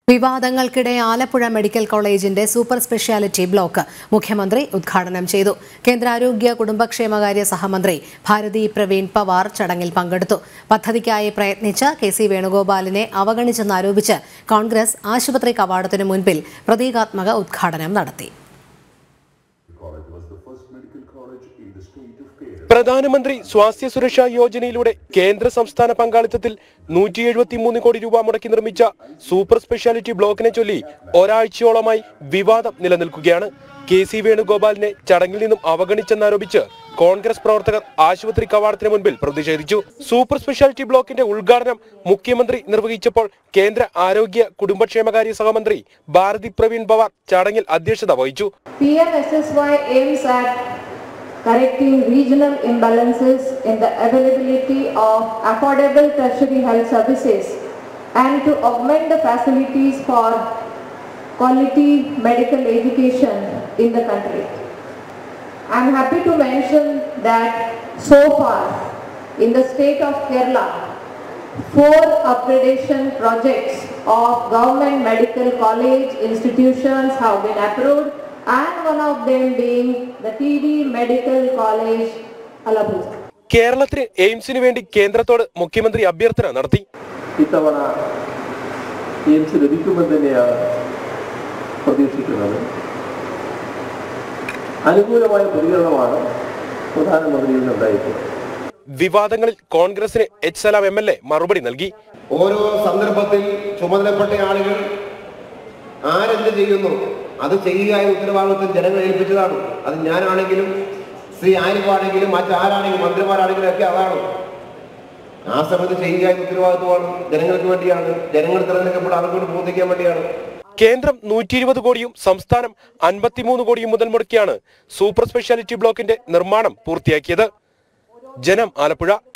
വിവാദങ്ങൾക്കിടെ Alappuzha medical കോളേജിന്റെ super speciality block മുഖ്യമന്ത്രി ഉദ്ഘാടനം ചെയ്തു കേന്ദ്ര ആരോഗ്യ കുടുംബക്ഷേമകാര്യ സഹമന്ത്രി ഭാരതി പ്രവീൺ പവാർ ചടങ്ങിൽ പങ്കെടുത്തു പദ്ധതിക്കായി പ്രയത്നിച്ച കെ സി വേണുഗോപാലിനെ അവഗണിച്ചെന്നാരോപിച്ച് കോൺഗ്രസ് ആശുപത്രി കവാടത്തിനു മുൻപിൽ പ്രതീകാത്മക ഉദ്ഘാടനം നടത്തി പ്രധാനമന്ത്രി സ്വാസ്ഥ്യ സുരക്ഷാ യോജനയിലൂടെ കേന്ദ്ര സംസ്ഥാന പങ്കാളിത്തത്തിൽ നൂറ്റി എഴുപത്തിമൂന്ന് കോടി രൂപ മുടക്കി നിർമ്മിച്ച സൂപ്പർ സ്പെഷ്യാലിറ്റി ബ്ലോക്കിനെ ചൊല്ലി ഒരാഴ്ചയോളമായി വിവാദം നിലനിൽക്കുകയാണ് കെ സി വേണുഗോപാലിനെ ചടങ്ങിൽ നിന്നും അവഗണിച്ചെന്നാരോപിച്ച് കോൺഗ്രസ് പ്രവർത്തകർ ആശുപത്രി കവാടത്തിന് മുൻപിൽ പ്രതിഷേധിച്ചു സൂപ്പർ സ്പെഷ്യാലിറ്റി ബ്ലോക്കിന്റെ ഉദ്ഘാടനം മുഖ്യമന്ത്രി നിർവഹിച്ചപ്പോൾ കേന്ദ്ര ആരോഗ്യ കുടുംബക്ഷേമകാര്യ സഹമന്ത്രി ഭാരതി പ്രവീൺ പവാർ ചടങ്ങിൽ അധ്യക്ഷത വഹിച്ചു PMSSY aims at correcting regional imbalances in the availability of affordable tertiary health services and to augment the facilities for quality medical education in the country. I am happy to mention that so far in the state of Kerala, four upgradation projects of government medical college institutions have been approved and one of them being the TD Medical College, Alabama. കേരളത്തിന് എയിംസിന് വേണ്ടി കേന്ദ്രത്തോട് മുഖ്യമന്ത്രി അഭ്യർത്ഥന നടത്തി ഇത്തവണ AIIMS ലഭിക്കുമെന്ന് തന്നെയാണ് പ്രതീക്ഷിക്കുന്നത് അനുകൂലമായ പ്രതികരണമാണ് പ്രധാനമന്ത്രിയിൽ നിന്നുണ്ടായിട്ടുള്ളത് വിവാദങ്ങളിൽ കോൺഗ്രസിന് H Salam M L A മറുപടി നൽകി ഓരോ സന്ദർഭത്തിൽ ചുമതലപ്പെട്ട ആളുകൾ ആരെന്ത് ചെയ്യുന്നു അത് ചെയ്യുക എന്ന ഉത്തരവാദിത്വം ജനങ്ങളെ ഏൽപ്പിച്ചതാണ് അത് ഞാനാണെങ്കിലും ശ്രീ ആരിഫാണെങ്കിലും മറ്റാരാണെങ്കിലും മന്ത്രിമാരാണെങ്കിലും ഒക്കെ അതാണ് ആ സമയത്ത് ചെയ്യുക എന്ന ഉത്തരവാദിത്വമാണ് ജനങ്ങൾക്ക് വേണ്ടിയാണ് ജനങ്ങൾ തിരഞ്ഞെടുക്കപ്പെട്ട ആളുകളോട് ബോധിക്കാൻ വേണ്ടിയാണ് കേന്ദ്രം നൂറ്റി ഇരുപത് കോടിയും സംസ്ഥാനം അൻപത്തിമൂന്ന് കോടിയും മുതൽ മുടക്കിയാണ് സൂപ്പർ സ്പെഷ്യാലിറ്റി ബ്ലോക്കിന്റെ നിർമ്മാണം പൂർത്തിയാക്കിയത് ജനം ആലപ്പുഴ